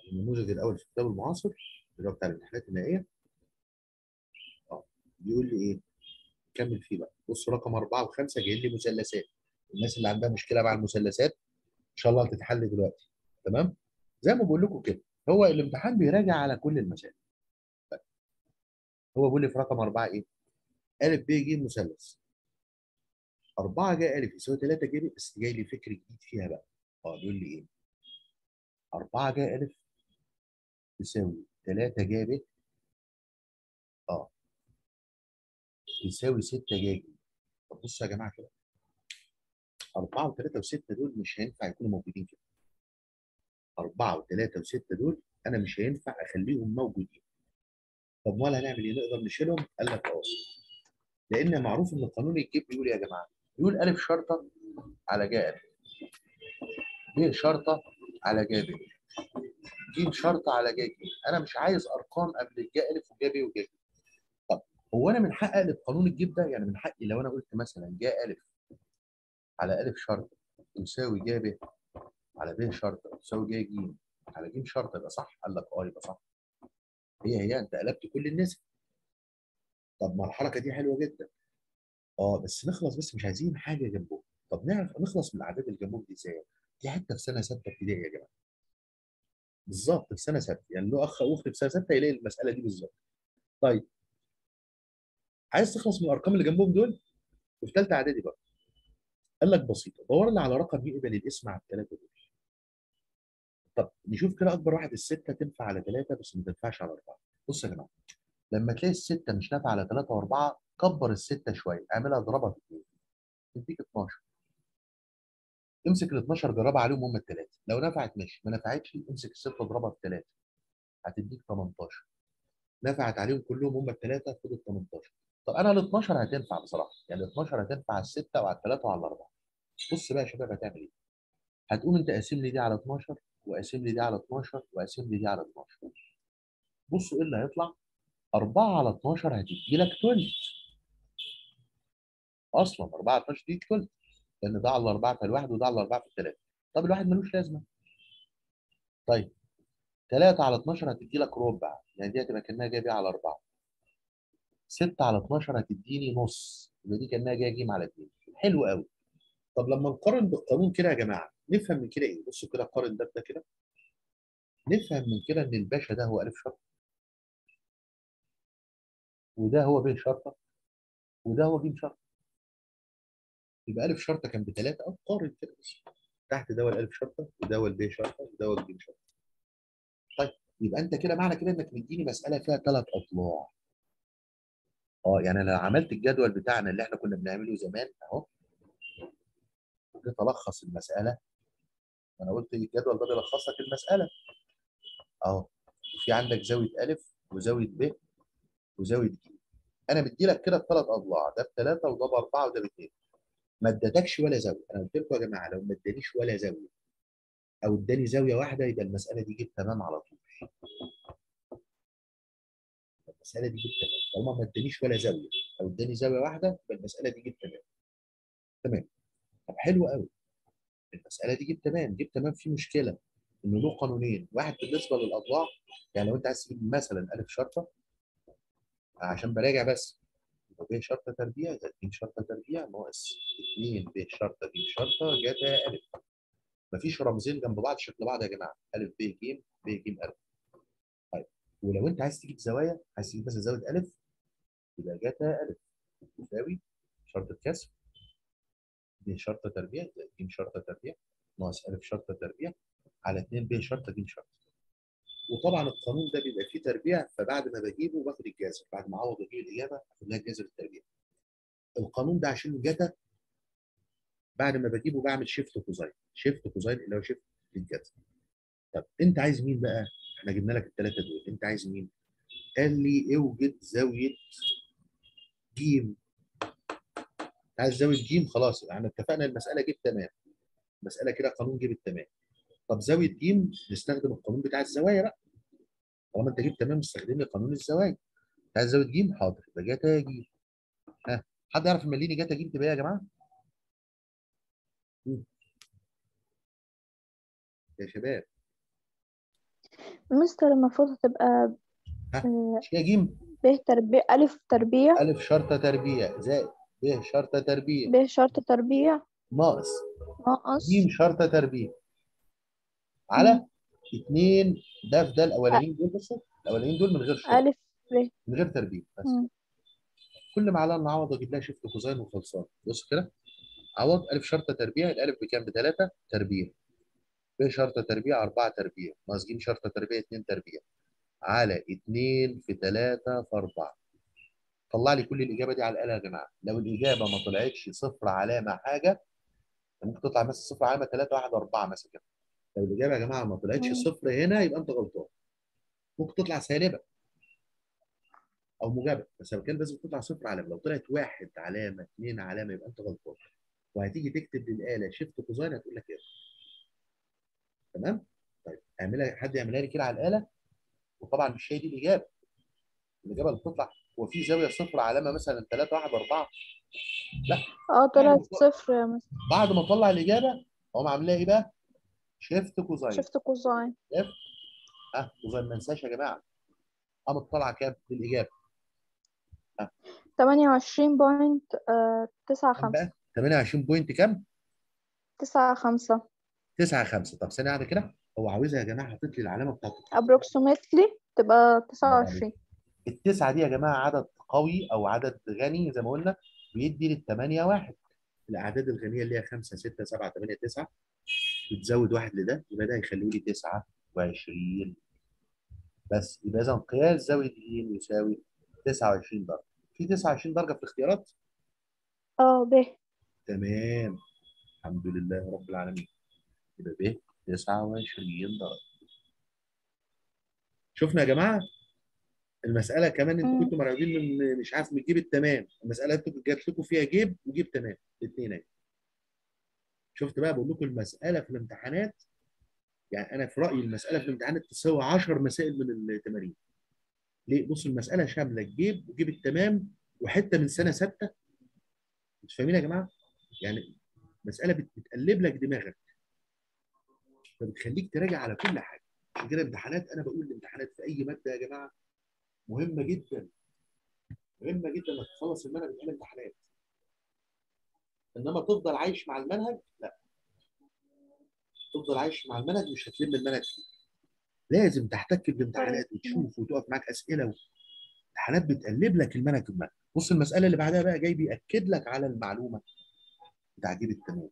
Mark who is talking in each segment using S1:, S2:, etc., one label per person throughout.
S1: النموذج الاول في الكتاب المعاصر اللي هو بتاع الامتحانات النهائيه اه بيقول لي ايه؟ كمل فيه بقى بص رقم اربعه وخمسه جايين لي مثلثات الناس اللي عندها مشكله مع المثلثات ان شاء الله هتتحل دلوقتي تمام؟ زي ما بقول لكم كده هو الامتحان بيراجع على كل المسائل طيب. هو بيقول لي في رقم اربعه ايه؟ ا ب ج مثلث 4 جاي ألف يساوي 3 جاي بس جاي لي فكر جديد فيها بقى اه بيقول لي ايه؟ 4 جاي ألف يساوي 3 جاي ب اه يساوي 6 جاي ج طب بصوا يا جماعه كده 4 و3 و6 دول مش هينفع يكونوا موجودين كده 4 و3 و6 دول انا مش هينفع اخليهم موجودين طب امال هنعمل ايه؟ نقدر نشيلهم؟ قال لك اه لان معروف ان قانون الجيب بيقول يا جماعه بيقول الف شرطه على جاء الف ب شرطه على جاء ب ج شرطه على جاء ج انا مش عايز ارقام قبل الجاء الف وجاء ب وجاء ج طب هو انا من حق اقلب قانون الجيب ده يعني من حقي لو انا قلت مثلا جاء الف على الف شرطه يساوي جاء ب على ب شرطه يساوي جاء ج على ج شرطه يبقى صح قال لك اه يبقى صح هي هي انت قلبت كل النسب طب ما الحركه دي حلوه جدا اه بس نخلص بس مش عايزين حاجه جنبهم طب نعرف نخلص من الاعداد اللي جنبهم دي ازاي دي حته في سنه سته ابتدائي يا جماعه بالظبط في سنه سته يعني له اخ او اخت في سنه سته يلاقي المساله دي بالظبط طيب عايز تخلص من الارقام اللي جنبهم دول وفي ثالثه اعدادي بقى قال لك بسيطه دور لي على رقم يقبل الاسم على الثلاثه دول طب نشوف كده اكبر واحد السته تنفع على ثلاثه بس ما تنفعش على اربعه بص يا جماعه لما تلاقي السته مش نافعه على ثلاثه واربعه كبر السته شويه اعملها اضربها في اثنين تديك 12 امسك ال 12 جربها عليهم هم الثلاثه لو نفعت ماشي ما نفعتش امسك السته اضربها في ثلاثه هتديك 18 نفعت عليهم كلهم هم الثلاثه خد ال 18 طب انا ال 12 هتنفع بصراحه يعني ال 12 هتنفع على السته وعلى الثلاثه وعلى الاربعه بص بقى يا شباب هتعمل ايه هتقوم انت قاسم لي دي على 12 وقاسم لي دي على 12 وقاسم لي دي على 12 بصوا ايه اللي هيطلع 4 على 12 هتدي لك تلت اصلا 4 على 12 دي تلت لان ده على 4 في الواحد وده على 4 في الثلاثه طب الواحد ملوش لازمه طيب 3 على 12 هتدي لك ربع يعني دي هتبقى كانها جايه على 4 6 على 12 هتديني نص يبقى دي كانها جايه ج على 2 حلو قوي طب لما نقارن بالقانون كده يا جماعه نفهم من كده ايه بصوا كده قارن ده بده كده نفهم من كده ان الباشا ده هو الف شرطه وده هو ب شرطه وده هو ج شرطه يبقى الف شرطه كان بثلاثه او قارن كده بس تحت ده هو الالف شرطه وده هو الب شرطه وده هو الج شرطه طيب يبقى انت كده معنى كده انك مديني مساله فيها ثلاث اضلاع اه يعني لو عملت الجدول بتاعنا اللي احنا كنا بنعمله زمان اهو وجيت الخص المساله انا قلت الجدول ده بيلخص لك المساله اهو في عندك زاويه الف وزاويه ب وزاويه ج انا مدي لك كده الثلاث اضلاع ده بثلاثه وده باربعه وده باثنين ما ادتكش ولا زاويه انا قلت لكم يا جماعه لو ما ادانيش ولا زاويه او اداني زاويه واحده يبقى المساله دي جت تمام على طول المساله دي جت تمام طالما ما ادانيش ولا زاويه او اداني زاويه واحده يبقى المساله دي جت تمام تمام طب حلو قوي المساله دي جت تمام جت تمام في مشكله انه له قانونين واحد بالنسبه للاضلاع يعني لو انت عايز تجيب مثلا الف شرطه عشان براجع بس ب شرطه تربيع زائد ج شرطه تربيع ناقص 2 ب شرطه ج شرطه جتا الف مفيش رمزين جنب بعض شكل بعض يا جماعه الف ب ج ب ج الف طيب ولو انت عايز تجيب زوايا عايز تجيب مثلا زاويه الف يبقى جتا الف تساوي شرطه كسر ب شرطه تربيع زائد ج شرطه تربيع ناقص الف شرطه تربيع على 2 ب شرطه ج شرطه وطبعا القانون ده بيبقى فيه تربيع فبعد ما بجيبه باخد الجذر بعد ما اعوض واجيب الاجابه اخد لها الجذر التربيع القانون ده عشان جتا بعد ما بجيبه بعمل شيفت كوزاين شيفت كوزاين اللي هو شيفت للجذر طب انت عايز مين بقى احنا جبنا لك الثلاثه دول انت عايز مين قال لي اوجد زاويه ج عايز زاويه ج خلاص احنا اتفقنا المساله جبت تمام المساله كده قانون جبت تمام طب زاويه ج نستخدم القانون بتاع الزوايا بقى طالما انت جبت تمام استخدم لي قانون الزوايا عايز زاويه ج حاضر يبقى جاتا ج ها حد يعرف يمليني جاتا ج تبقى ايه يا جماعه؟ مم. يا شباب
S2: مستر المفروض هتبقى
S1: ها
S2: آه،
S1: مش هي جيم
S2: ب تربيع ألف تربيع
S1: ألف شرطة تربيع زائد ب شرطة تربيع
S2: ب شرط تربيع
S1: ناقص
S2: ناقص
S1: جيم شرطة تربيع على اتنين ده في ده الأولانيين دول بس الأولانيين دول من غير شرط
S2: ألف ب
S1: من غير تربيع بس
S2: مم.
S1: كل ما عليها نعوض اجيب لها شيفت كوزين وخلصان بص كده عوض الف شرطه تربيع الالف بكام بثلاثه تربيع ب شرطه تربيع 4 تربيع ناقص ج شرطه تربيع 2 تربيع على 2 في 3 في 4 طلع لي كل الاجابه دي على الاله يا جماعه لو الاجابه ما طلعتش صفر علامه حاجه ممكن تطلع مثلا صفر علامه 3 1 4 مثلا كده لو الاجابه يا جماعه ما طلعتش
S2: مم.
S1: صفر هنا يبقى انت غلطان ممكن تطلع سالبه او موجبه بس لو كان لازم تطلع صفر علامه لو طلعت واحد علامه اثنين علامه يبقى انت غلطان وهتيجي تكتب للاله شيفت كوزين هتقول لك ايه تمام طيب اعملها حد يعملها لي كده على الاله وطبعا مش هي دي الاجابه الاجابه اللي بتطلع هو في زاويه صفر علامه مثلا 3 1 4
S2: اه طلعت صفر يا مستر
S1: بعد ما اطلع الاجابه اقوم عامل لها ايه بقى؟ شيفت كوزين
S2: شفت كوزاين
S1: ها كوزين ما انساش يا جماعه قامت طالعه كام للاجابه؟
S2: تمانية وعشرين بوينت آه، تسعة
S1: كام
S2: خمسة
S1: بقى؟ 28 بوينت كام؟
S2: تسعة خمسة
S1: 9 5 طب ثانيه واحده كده هو عاوزها يا جماعه حاطط لي العلامه بتاعت
S2: approximately تبقى تسعة
S1: برافو
S2: وعشرين
S1: التسعه دي يا جماعه عدد قوي او عدد غني زي ما قلنا بيدي للثمانيه واحد الاعداد الغنيه اللي هي 5 6 7 8 9 بتزود واحد لده يبقى ده هيخليه لي 29 بس يبقى اذا قياس زاويه ج يساوي 29 درجه في 29 درجه في الاختيارات
S2: اه ب
S1: تمام الحمد لله رب العالمين يبقى ب 29 درجه شفنا يا جماعه المساله كمان انتوا
S2: مم.
S1: كنتوا مرعوبين من مش عارف من جيب التمام المساله انتوا جات لكم فيها جيب وجيب تمام الاثنين اهي شفت بقى بقول لكم المساله في الامتحانات يعني انا في رايي المساله في الامتحانات تساوي 10 مسائل من التمارين ليه بص المساله شامله الجيب وجيب التمام وحته من سنه سته مش فاهمين يا جماعه يعني مساله بت- بتقلب لك دماغك فبتخليك تراجع على كل حاجه عشان كده الامتحانات انا بقول الامتحانات في اي ماده يا جماعه مهمه جدا مهمه جدا انك تخلص المنهج من الامتحانات انما تفضل عايش مع المنهج لا تفضل عايش مع المنهج مش هتلم المنهج فيه لازم تحتك بالامتحانات وتشوف وتقف معاك اسئله الامتحانات بتقلب لك المنهج المنهج بص المساله اللي بعدها بقى جاي بياكد لك على المعلومه بتاع جيب التمام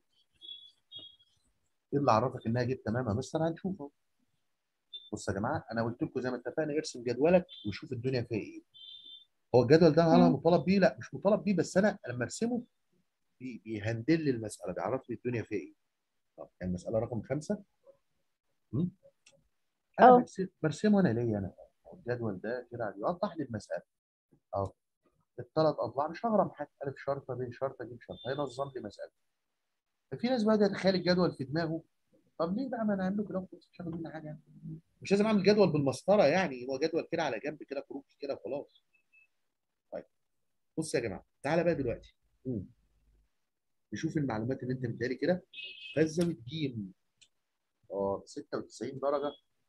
S1: ايه اللي عرفك انها جيب تمام يا مستر هنشوفه بص يا جماعه انا قلت لكم زي ما اتفقنا ارسم جدولك وشوف الدنيا فيها ايه هو الجدول ده هل انا
S2: مم.
S1: مطالب بيه لا مش مطالب بيه بس انا لما ارسمه بي- بيهندل لي المساله بيعرف لي الدنيا فيها ايه طب يعني المساله رقم خمسه م? انا
S2: اه.
S1: برسم برسمه انا ليه انا الجدول ده كده يوضح لي المساله اهو الثلاث اضلاع مش هغرم حاجه الف شرطه ب شرطه ج شرطه هينظم لي مساله ففي ناس بقى يتخيل الجدول في دماغه طب ليه بقى ما انا اعمل له كده وخلاص مش هاخد مني حاجه يعني. مش لازم اعمل جدول بالمسطره يعني هو جدول كده على جنب كده كروكي كده وخلاص طيب بص يا جماعه تعالى بقى دلوقتي مم. نشوف المعلومات اللي انت مديها كده فالزاويه ج اه 96 درجه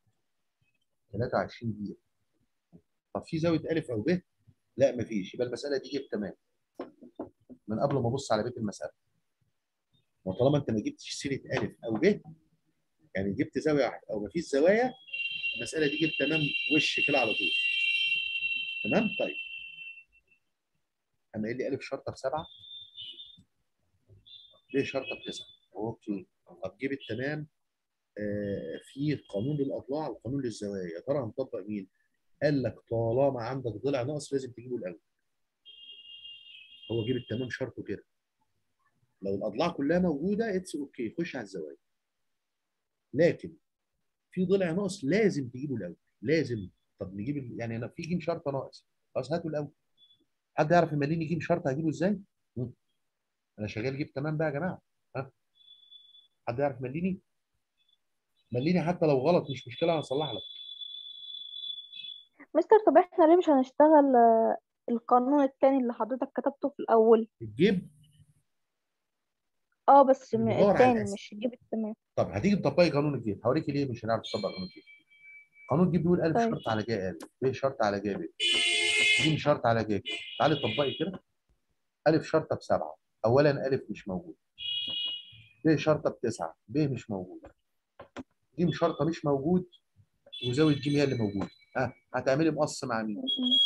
S1: 23 دقيقه طب في زاويه الف او ب لا مفيش يبقى المساله دي جبت تمام من قبل ما ابص على بيت المساله وطالما انت ما جبتش سيره الف او ب يعني جبت زاويه واحده او مفيش زوايا المساله دي جبت تمام وش كده على طول تمام طيب اما قال لي الف شرطه بسبعه ب شرطه بتسعه اوكي طب جيب التمام آه في قانون للاضلاع وقانون للزوايا يا ترى هنطبق مين؟ قال لك طالما عندك ضلع ناقص لازم تجيبه الاول هو جيب التمام شرطه كده لو الاضلاع كلها موجوده اتس اوكي خش على الزوايا لكن في ضلع ناقص لازم تجيبه الاول لازم طب نجيب ال- يعني انا في جيم شرطه ناقص خلاص هاته الاول حد يعرف يمليني جيم شرطه هجيبه ازاي؟ مم. انا شغال جيب تمام بقى يا جماعه ها حد يعرف يمليني؟ مليني حتى لو غلط مش مشكله انا هصلح لك
S2: مستر طب احنا ليه مش هنشتغل آه، القانون التاني اللي حضرتك كتبته في الأول
S1: الجيب
S2: اه بس م-
S1: بدور على
S2: التاني
S1: الأسئلة.
S2: مش جيب التمام
S1: طب هتيجي تطبقي قانون الجيب هوريكي ليه مش هنعرف نطبق قانون الجيب قانون ج بيقول الف
S2: طيب.
S1: شرط على ج الف ب شرط على ج ب ج شرط على ج ج تعالي طبقي كده الف شرطه بسبعه اولا الف مش موجود ب شرطه بتسعه ب مش موجود ج شرطه مش موجود وزاويه ج هي اللي موجوده ها هتعملي مقص مع مين؟
S2: م-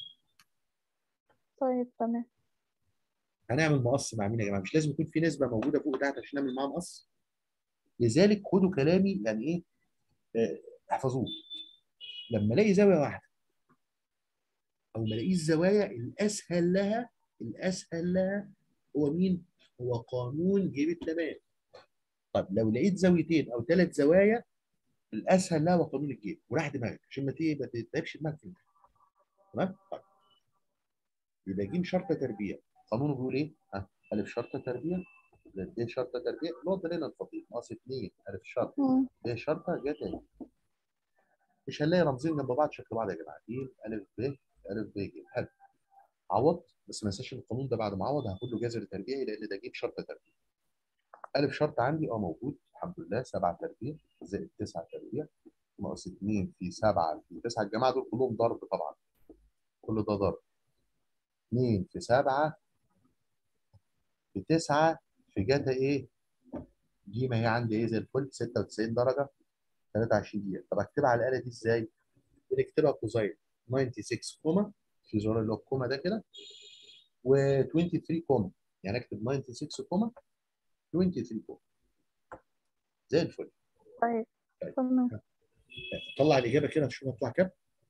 S2: طيب تمام
S1: هنعمل مقص مع مين يا جماعه؟ مش لازم يكون في نسبه موجوده فوق وتحت عشان نعمل معاها مقص لذلك خدوا كلامي يعني ايه آه، احفظوه لما الاقي زاويه واحده او ما الاقيش زوايا الاسهل لها الاسهل لها هو مين؟ هو قانون جيب التمام طب لو لقيت زاويتين او ثلاث زوايا الاسهل لها هو قانون الجيب وراح دماغك عشان ما تيجي ما تتعبش دماغك في الامتحان. تمام؟ طيب يبقى ج شرطه تربيع قانونه بيقول ايه؟ ها الف شرطه تربيع ب شرطه تربيع نقطه لنا الفضيل ناقص 2 الف شرطه
S2: م-
S1: ب شرطه جت اهي مش هنلاقي رمزين جنب بعض شكل بعض يا جماعه ج الف ب الف ب ج حلو عوض بس ما انساش ان القانون ده بعد ما اعوض هاخد له جذر تربيعي لان ده ج شرطه تربيع الف شرطه عندي اه موجود الحمد لله 7 تربيع زائد 9 تربيع ناقص 2 في 7 في 9 الجماعه دول كلهم ضرب طبعا كل ده ضرب 2 في 7 في 9 في جاتا ايه؟ ج ما هي عندي ايه زي الفل 96 درجه 23 دقيقه طب اكتبها على الاله دي ازاي؟ بنكتبها كوزين 96 كوما في زرار اللي هو الكوما ده كده و23 كوما يعني اكتب 96 كوما 23 كوما زي الفل
S2: طيب
S1: طيب.
S2: تمام
S1: طلع الاجابه كده نشوف هتطلع كام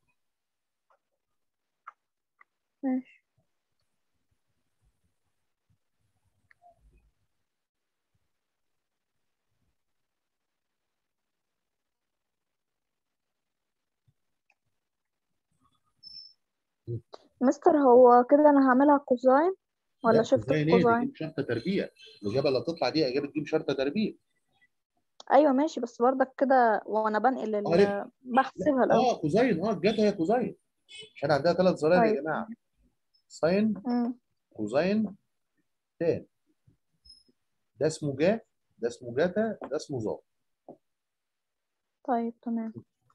S2: ماشي مستر هو كده انا هعملها كوزاين ولا
S1: لا،
S2: شفت
S1: كوزين ايه دي
S2: كوزاين
S1: ج شرطه تربيع الاجابه اللي هتطلع دي اجابه ج شرطه تربيع
S2: ايوه ماشي بس برضك كده وانا بنقل ال-
S1: عارف.
S2: بحسبها الاول
S1: اه كوزين اه جت هي كوزين عشان عندها ثلاث زراير يا
S2: طيب.
S1: جماعه ساين
S2: مم.
S1: كوزين تان ده اسمه جا ده اسمه جاتا ده اسمه ظا
S2: طيب تمام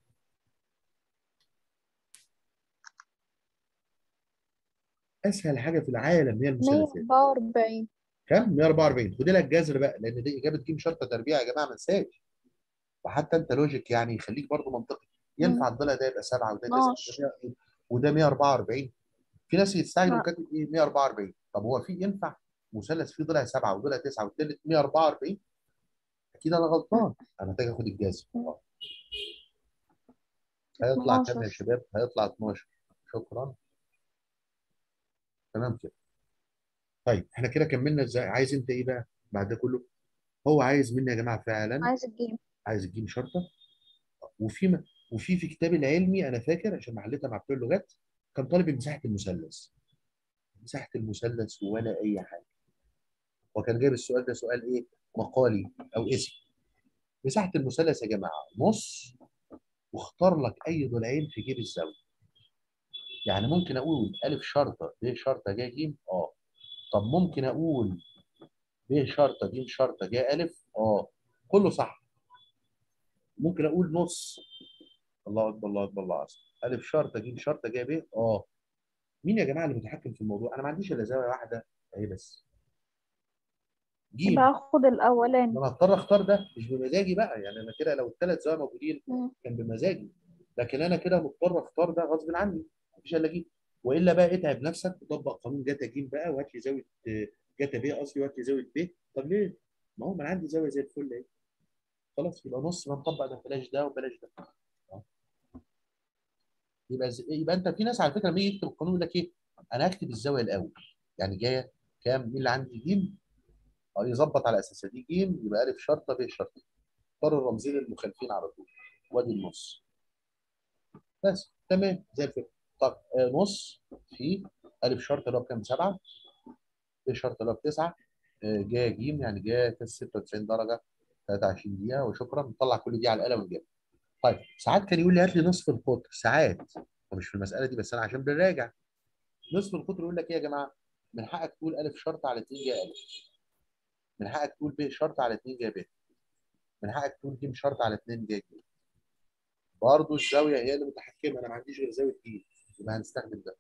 S1: اسهل حاجه في العالم هي المثلثات
S2: 144
S1: كام 144 خدي لك جذر بقى لان دي اجابه ج شرطه تربيع يا جماعه ما انساش وحتى انت لوجيك يعني يخليك برضه منطقي ينفع الضلع ده يبقى 7 وده 9
S2: ماشي.
S1: وده 144 في ناس يستعجلوا
S2: لا.
S1: كاتب ايه 144 طب هو في ينفع مثلث فيه ضلع 7 وضلع 9 والثالث 144 اكيد انا غلطان انا محتاج اخد الجذر آه. هيطلع كام يا
S2: 12.
S1: شباب هيطلع 12 شكرا تمام كده طيب احنا كده كملنا ازاي عايز انت ايه بقى بعد ده كله هو عايز مني يا جماعه فعلا
S2: عايز الجيم
S1: عايز الجيم شرطه وفي م- وفي في كتابي العلمي انا فاكر عشان ما حليتها مع بتوع اللغات كان طالب مساحه المثلث مساحه المثلث ولا اي حاجه وكان جايب السؤال ده سؤال ايه مقالي او اسم مساحه المثلث يا جماعه نص واختار لك اي ضلعين في جيب الزاويه يعني ممكن اقول الف شرطه ب شرطه ج ج اه طب ممكن اقول ب شرطه ج شرطه ج الف اه كله صح ممكن اقول نص الله اكبر الله اكبر الله اكبر الف شرطه ج شرطه ج ب اه مين يا جماعه اللي متحكم في الموضوع انا ما عنديش الا زاويه واحده اهي بس جيم
S2: يبقى هاخد الاولاني
S1: انا هضطر اختار ده مش بمزاجي بقى يعني انا كده لو الثلاث زوايا موجودين
S2: مم.
S1: كان بمزاجي لكن انا كده مضطر اختار ده غصب عني مفيش الا جيم والا بقى اتعب نفسك وطبق قانون جاتا جيم بقى وهات لي زاويه آه، جاتا ب قصدي وهات لي زاويه ب طب ليه؟ ما هو ما انا عندي زاويه زي الفل اهي خلاص يبقى نص ما نطبق ده بلاش ده وبلاش ده آه. يبقى ز... يبقى انت في ناس على فكره لما يجي يكتب القانون يقول لك ايه؟ انا هكتب الزاويه الاول يعني جايه كام؟ مين اللي عندي جيم؟ اه يظبط على اساسها دي جيم يبقى الف شرطه ب شرطه اختار الرمزين المخالفين على طول وادي النص بس تمام زي الفل طب آه، نص في الف شرطه اللي هو بكام؟ سبعه ب شرطه اللي هو بتسعه آه، جا جيم يعني جا كاس 96 درجه 23 دقيقه وشكرا نطلع كل دي على الاله ونجيبها طيب ساعات كان يقول لي هات لي نصف القطر ساعات مش في المساله دي بس انا عشان بنراجع نصف القطر يقول لك ايه يا جماعه؟ من حقك تقول الف شرطه على 2 جا الف من حقك تقول ب شرطه على 2 جا ب من حقك تقول ج شرط على 2 ج ج برضه الزاويه هي اللي متحكمه انا ما عنديش غير زاويه ج يبقى هنستخدم ده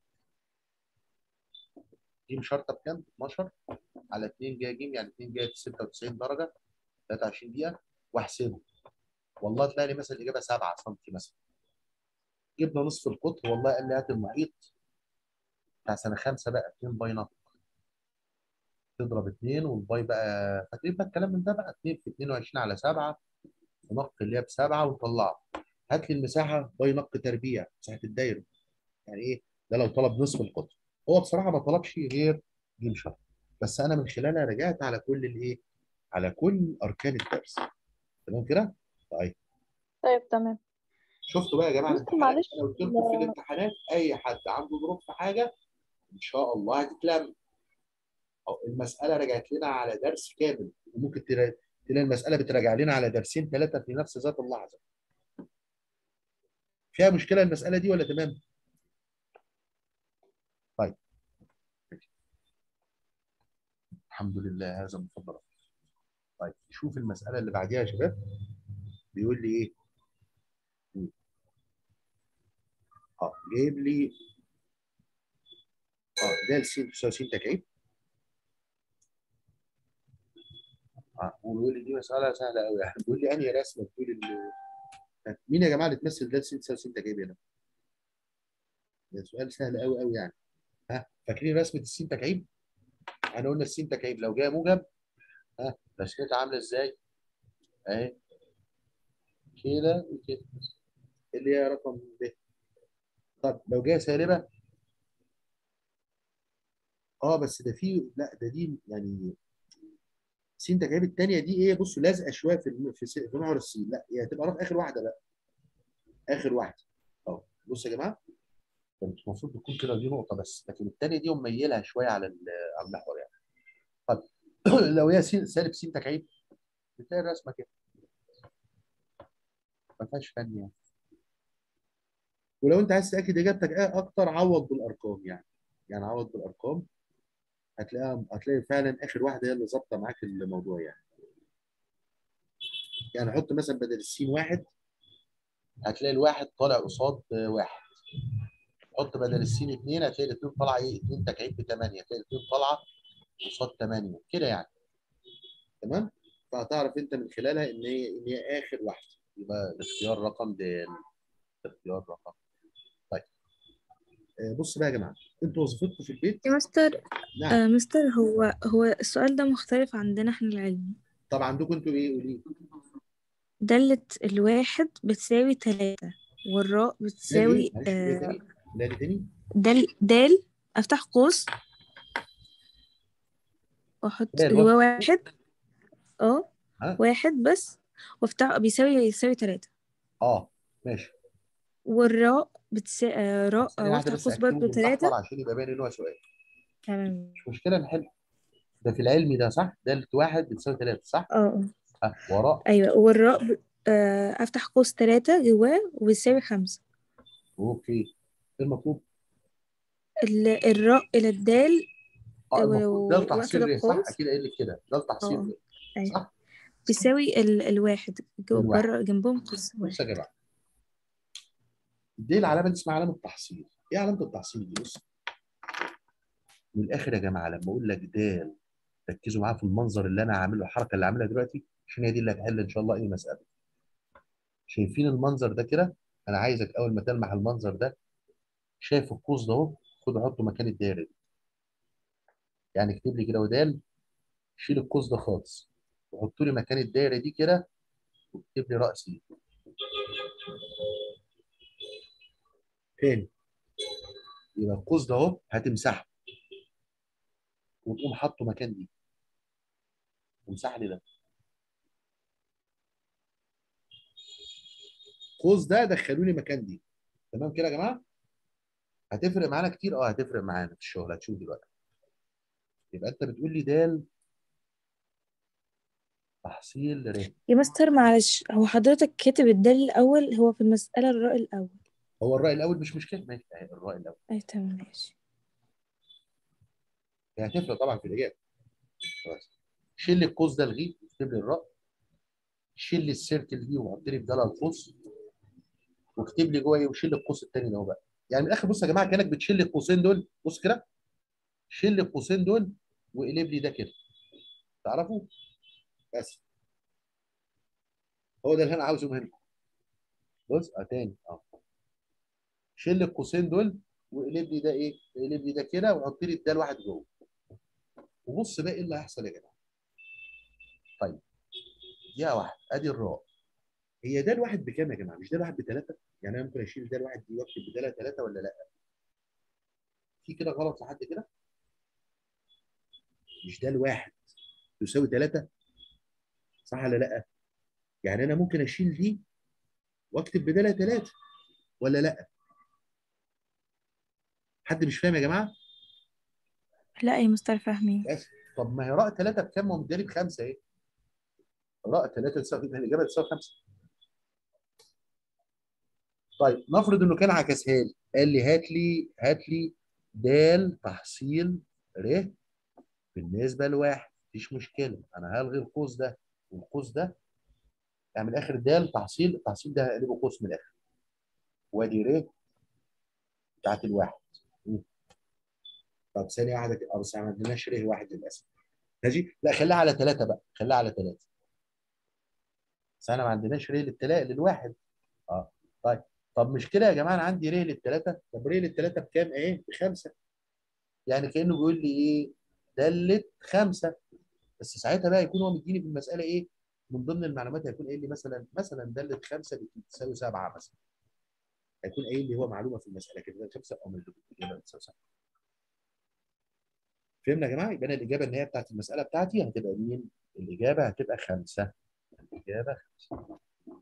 S1: ج شرطه بكام 12 على 2 جايه ج يعني 2 جايه 96 درجه 23 دقيقه واحسبه والله تلاقي لي مثلا الاجابه 7 سم مثلا جبنا نصف القطر والله قال لي هات المحيط بتاع سنه خمسه بقى 2 باي نقط تضرب 2 والباي بقى فاكرين بقى الكلام من ده بقى 2 في 22 على 7 ونق اللي هي بسبعه ونطلعه هات لي المساحه باي نق تربيع مساحه الدايره يعني ايه ده لو طلب نصف القطر هو بصراحه ما طلبش غير ج شرط بس انا من خلالها رجعت على كل الايه على كل اركان الدرس تمام كده طيب
S2: طيب تمام
S1: شفتوا بقى يا جماعه
S2: بص
S1: الامتحانات
S2: معلش
S1: انا قلت لكم في الامتحانات اي حد عنده ظروف في حاجه ان شاء الله هتتلم أو المساله رجعت لنا على درس كامل وممكن تلاقي تلاقي المساله بتراجع لنا على درسين ثلاثه في نفس ذات اللحظه فيها مشكله المساله دي ولا تمام طيب الحمد لله هذا من فضل ربنا طيب شوف المساله اللي بعديها يا شباب بيقول لي ايه اه جايب لي اه د س تساوي س تكعيب اه ويقول لي دي مساله سهله قوي يعني بيقول لي انهي رسمه بتقول ال- مين يا جماعه اللي تمثل د س تساوي س تكعيب هنا؟ ده سؤال سهل قوي قوي يعني ها فاكرين رسمه السين تكعيب؟ احنا قلنا السين تكعيب لو جايه موجب ها رسمتها عامله ازاي؟ اهي كده وكده اللي هي رقم ب طب لو جايه سالبه اه بس ده في لا ده دي يعني س تكعيب الثانيه دي ايه بصوا لازقه شويه في الم- في س- في محور السين لا هي هتبقى رقم اخر واحده بقى اخر واحده اهو بصوا يا جماعه كانت المفروض تكون كده دي نقطه بس لكن الثانيه دي مميلها شويه على ال- على المحور يعني طب لو هي س- سالب س تكعيب بتلاقي الرسمه كده ما فيهاش فن يعني ولو انت عايز تاكد اجابتك ايه اكتر عوض بالارقام يعني يعني عوض بالارقام هتلاقيها هتلاقي فعلا اخر واحده هي اللي ظابطه معاك الموضوع يعني يعني حط مثلا بدل السين واحد هتلاقي الواحد طالع قصاد واحد حط بدل السين اثنين هتلاقي الاثنين طالعه ايه؟ اثنين تكعيب بثمانيه هتلاقي الاثنين طالعه قصاد ثمانيه كده يعني تمام؟ فهتعرف انت من خلالها ان هي ان هي اخر واحده يبقى الاختيار رقم د الاختيار رقم طيب آه، بص بقى يا جماعه انتوا وظيفتكم في البيت
S3: يا مستر
S1: نعم
S3: آه مستر هو هو السؤال ده مختلف عندنا احنا العلم
S1: طب عندكم انتوا ايه قولي
S3: دالة الواحد بتساوي تلاتة والراء
S1: لا
S3: بتساوي
S1: ليه؟ معلش قولي
S3: آه
S1: تاني لا ليه تاني
S3: دال دال افتح قوس واحط
S1: دال
S3: جواه
S1: واحد.
S3: واحد اه
S1: ها
S3: واحد بس وافتح بيساوي يساوي تلاتة
S1: اه ماشي
S3: والراء بتساوي آه راء
S1: ثانيه
S3: آه
S1: واحده
S3: وافتح
S1: بس
S3: قوس
S1: اكتبه
S3: برضه
S1: بالاحمر
S3: تلاتة
S1: عشان يبقى باين ان هو سؤال
S3: تمام
S1: مش مشكله نحل ده في العلمي ده صح؟ دالة واحد بتساوي ثلاثه صح؟
S3: اه اه
S1: ها وراء
S3: ايوه والراء ب... آه افتح قوس تلاتة جواه وبيساوي خمسة
S1: اوكي ايه المطلوب؟
S3: ال- الراء إلى الدال
S1: اه
S3: و-
S1: المفروض ده
S3: وقت
S1: تحصيل ر صح؟
S3: القوس
S1: اكيد قايل لك كده ده تحصيل
S3: اه
S1: ر
S3: ايوه
S1: صح؟
S3: بيساوي ال... الواحد جو
S1: الواحد
S3: بره جنبهم قوس
S1: بص
S3: واحد
S1: يا جماعه دي العلامه دي اسمها علامه تحصيل ايه علامه التحصيل دي؟ بص من الاخر يا جماعه لما اقول لك دال ركزوا معايا في المنظر اللي انا عامله الحركه اللي عاملها دلوقتي عشان هي دي اللي هتحل ان شاء الله اي مساله شايفين المنظر ده كده انا عايزك اول ما تلمح المنظر ده شايف القوس ده اهو خد حطه مكان الدايره دي يعني اكتب لي كده ودال شيل القوس ده خالص وحط لي مكان الدايره دي كده واكتب لي راسي تاني يبقى القوس ده اهو هتمسحه وتقوم حاطه مكان دي وامسح لي ده القوس ده دخلوا لي مكان دي تمام كده يا جماعه هتفرق معانا كتير اه هتفرق معانا في الشغل هتشوف دلوقتي يبقى انت بتقول لي دال تحصيل ر
S3: يا مستر معلش هو حضرتك كاتب الدال الأول هو في المسألة الراء الأول
S1: هو الراي الاول مش مشكله ماشي اهي الراي الاول
S3: أي تمام ماشي
S1: هي هتفرق طبعا في الاجابه خلاص شيل لي القوس ده الغيه اكتب لي الراء شيل لي السيركل دي وحط لي بدالها القوس واكتب لي جوه ايه وشيل القوس الثاني ده اهو بقى يعني من الاخر بص يا جماعه كانك بتشيل القوسين دول بص كده شيل القوسين دول وقلب لي ده كده تعرفوا بس هو ده اللي انا عاوزه منك بص اه تاني اه شيل القوسين دول وقلب لي ده ايه قلب لي ده كده وحط لي الدال واحد جوه وبص بقى ايه اللي هيحصل يا جماعه طيب دقيقه واحده ادي الراء هي ده الواحد بكام يا جماعه؟ مش ده الواحد بثلاثه؟ يعني انا ممكن اشيل ده الواحد دي واكتب بدالها ثلاثه ولا لا؟ في كده غلط لحد كده؟ مش ده الواحد تساوي ثلاثه؟ صح ولا لا؟ يعني انا ممكن اشيل دي واكتب بدالها ثلاثه ولا لا؟ حد مش فاهم يا جماعه؟
S3: لا يا مستر فاهمين
S1: بس طب ما هي راء ثلاثه بكام؟ ما هو مدالي بخمسه ايه؟ راء ثلاثه تساوي الاجابه تساوي خمسه طيب نفرض انه كان عكسها لي قال لي هات لي هات لي د تحصيل ر بالنسبه لواحد مفيش مشكله انا هلغي القوس ده والقوس ده يعني من الاخر د تحصيل التحصيل ده هقلبه قوس من الاخر وادي ر بتاعت الواحد م. طب ثانيه واحده كده اه بس ما عندناش ر واحد للاسف ماشي لا خليها على ثلاثه بقى خليها على ثلاثه بس انا ما عندناش ر للثلاثه للواحد اه طيب طب مش كده يا جماعه انا عندي ري للثلاثه طب ري للثلاثه بكام ايه بخمسه يعني كانه بيقول لي ايه دلت خمسه بس ساعتها بقى يكون هو مديني في المساله ايه من ضمن المعلومات هيكون قايل لي مثلا مثلا دلت خمسه بتساوي سبعه مثلا هيكون قايل لي هو معلومه في المساله كده دلت خمسه او من الاجابه بتساوي سبعه فهمنا يا جماعه يبقى انا الاجابه النهائيه بتاعت المساله بتاعتي هتبقى مين؟ الاجابه هتبقى خمسه الاجابه خمسه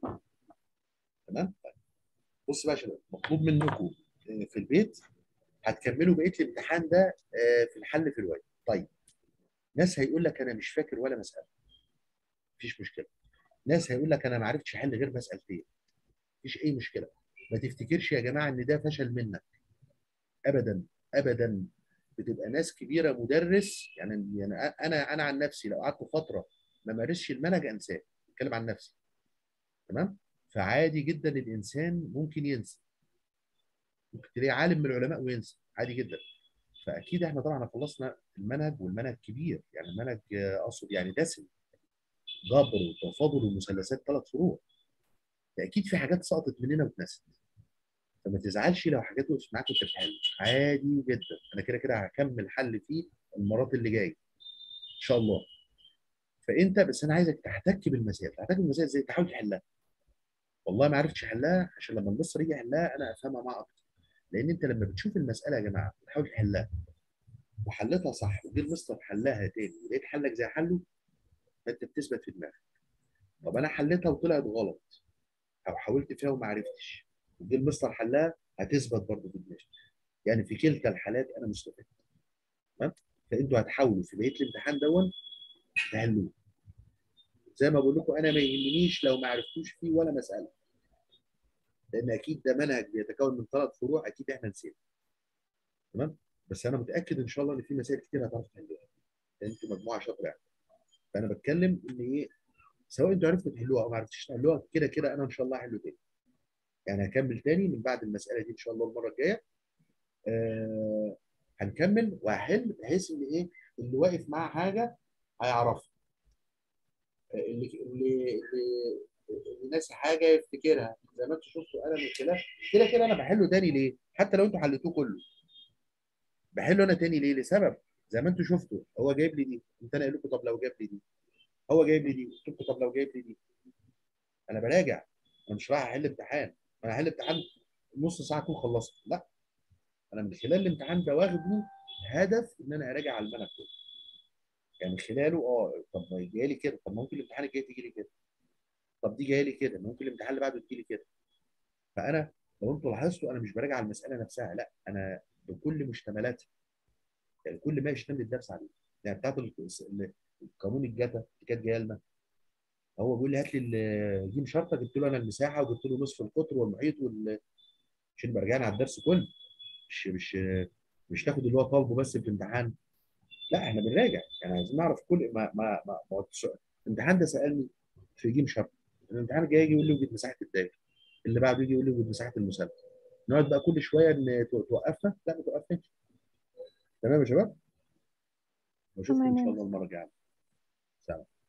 S1: تمام؟ طيب بص بقى يا شباب مطلوب منكم في البيت هتكملوا بقيه الامتحان ده في الحل في الواجب طيب ناس هيقول لك انا مش فاكر ولا مساله مفيش مشكله ناس هيقول لك انا ما عرفتش احل غير مسالتين مفيش اي مشكله ما تفتكرش يا جماعه ان ده فشل منك ابدا ابدا بتبقى ناس كبيره مدرس يعني يعني انا انا عن نفسي لو قعدت فتره ما مارسش المنهج انساه بتكلم عن نفسي تمام فعادي جدا الانسان ممكن ينسى ممكن تلاقي عالم من العلماء وينسى عادي جدا فاكيد احنا طبعا خلصنا المنهج والمنهج كبير يعني المنهج اقصد يعني دسم جبر وتفاضل ومثلثات ثلاث فروع فاكيد في حاجات سقطت مننا واتنست فما تزعلش لو حاجات وقفت معاك وانت بتحل عادي جدا انا كده كده هكمل حل فيه المرات اللي جايه ان شاء الله فانت بس انا عايزك تحتك بالمسائل تحتك بالمسائل ازاي تحاول تحلها والله ما عرفتش احلها عشان لما المصر يجي يحلها انا افهمها معاه اكتر لان انت لما بتشوف المساله يا جماعه وتحاول تحلها وحلتها صح وجه المستر حلها تاني ولقيت حلك زي حله فانت بتثبت في دماغك طب انا حلتها وطلعت غلط او حاولت فيها وما عرفتش وجه المستر حلها هتثبت برضه في دماغك يعني في كلتا الحالات انا مستفيد تمام فانتوا هتحاولوا في بقيه الامتحان دون تحلوه زي ما بقول لكم انا ما يهمنيش لو ما عرفتوش فيه ولا مساله لان اكيد ده منهج بيتكون من ثلاث فروع اكيد احنا نسينا تمام بس انا متاكد ان شاء الله ان في مسائل كتير هتعرفوا تحلوها لان انتوا مجموعه شاطره يعني فانا بتكلم ان ايه سواء انتوا عرفتوا تحلوها او ما عرفتوش تحلوها كده كده انا ان شاء الله هحله تاني يعني هكمل تاني من بعد المساله دي ان شاء الله المره الجايه آه هنكمل وهحل بحيث ان ايه اللي واقف معاه حاجه هيعرفها اللي اللي اللي ناسي حاجه يفتكرها زي ما انتم شفتوا انا من خلال كده كده انا بحله تاني ليه؟ حتى لو انتوا حليتوه كله بحله انا تاني ليه؟ لسبب زي ما انتم شفتوا هو جايب لي دي قمت انا قايل لكم طب لو جاب لي دي هو جايب لي دي قلت لكم طب لو جايب لي دي انا براجع انا مش رايح احل امتحان انا هحل امتحان نص ساعه اكون خلصت لا انا من خلال الامتحان ده واخده هدف ان انا اراجع على المنهج كله يعني خلاله اه طب ما جاي لي كده طب ممكن الامتحان الجاي تيجي لي كده طب دي جايه لي كده ممكن الامتحان اللي بعده تيجي لي كده فانا لو انتوا لاحظتوا انا مش براجع على المساله نفسها لا انا بكل مشتملاتها يعني كل ما يشتمل الدرس عليه يعني بتاعت القانون الجتا اللي كانت جايه لنا هو بيقول لي هات لي جيم شرطه جبت له انا المساحه وجبت له نصف القطر والمحيط وال عشان يبقى رجعنا على الدرس كله مش مش مش تاخد اللي هو طالبه بس في الامتحان لا احنا بنراجع يعني عايزين نعرف كل ما ما ما, ما الامتحان ده سالني في جيم شرط الامتحان الجاي يجي يقول لي وجد مساحه الدايره اللي بعده يجي يقول لي وجد مساحه المثلث نقعد بقى كل شويه ان تو- توقفنا لا ما توقفناش تمام يا شباب؟ نشوفكم ان
S2: تمام.
S1: شاء الله المره الجايه سلام